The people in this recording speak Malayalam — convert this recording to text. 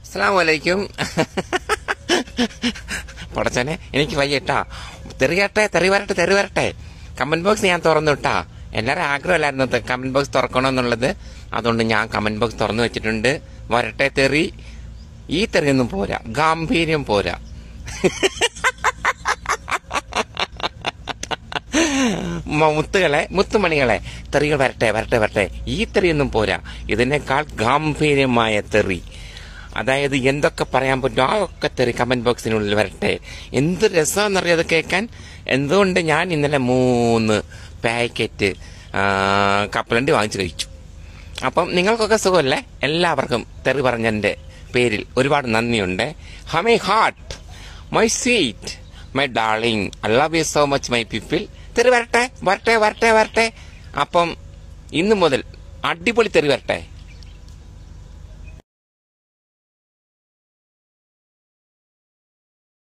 അസ്സാം വലൈക്കും പടച്ചനെ എനിക്ക് വയ്യട്ടാ തെറിയട്ടെ തെറി വരട്ടെ തെറി വരട്ടെ കമന്റ് ബോക്സ് ഞാൻ തുറന്നു വിട്ടാ എല്ലാവരും ആഗ്രഹമല്ലായിരുന്നു കമന്റ് ബോക്സ് തുറക്കണമെന്നുള്ളത് അതുകൊണ്ട് ഞാൻ കമന്റ് ബോക്സ് തുറന്നു വെച്ചിട്ടുണ്ട് വരട്ടെ തെറി ഈ തെറിയൊന്നും പോരാ ഗാംഭീര്യം പോരാ മ- മുത്തുകളെ മുത്തുമണികളെ തെറികൾ വരട്ടെ വരട്ടെ വരട്ടെ ഈ തെറിയൊന്നും പോരാ ഇതിനേക്കാൾ ഗാംഭീര്യമായ തെറി അതായത് എന്തൊക്കെ പറയാൻ പറ്റും ആ ഒക്കെ തെറി കമന്റ് ബോക്സിനുള്ളിൽ വരട്ടെ എന്ത് രസമാണെന്നറിയാം അത് കേൾക്കാൻ എന്തുകൊണ്ട് ഞാൻ ഇന്നലെ മൂന്ന് പാക്കറ്റ് കപ്പലണ്ടി വാങ്ങിച്ചു കഴിച്ചു അപ്പം നിങ്ങൾക്കൊക്കെ സുഖമല്ലേ എല്ലാവർക്കും തെറി പറഞ്ഞതിന്റെ പേരിൽ ഒരുപാട് നന്ദിയുണ്ട് ഹമൈ heart my sweet my darling I love you so much my people തെറി വരട്ടെ വരട്ടെ വരട്ടെ വരട്ടെ അപ്പം ഇന്ന് മുതൽ അടിപൊളി തെറി വരട്ടെ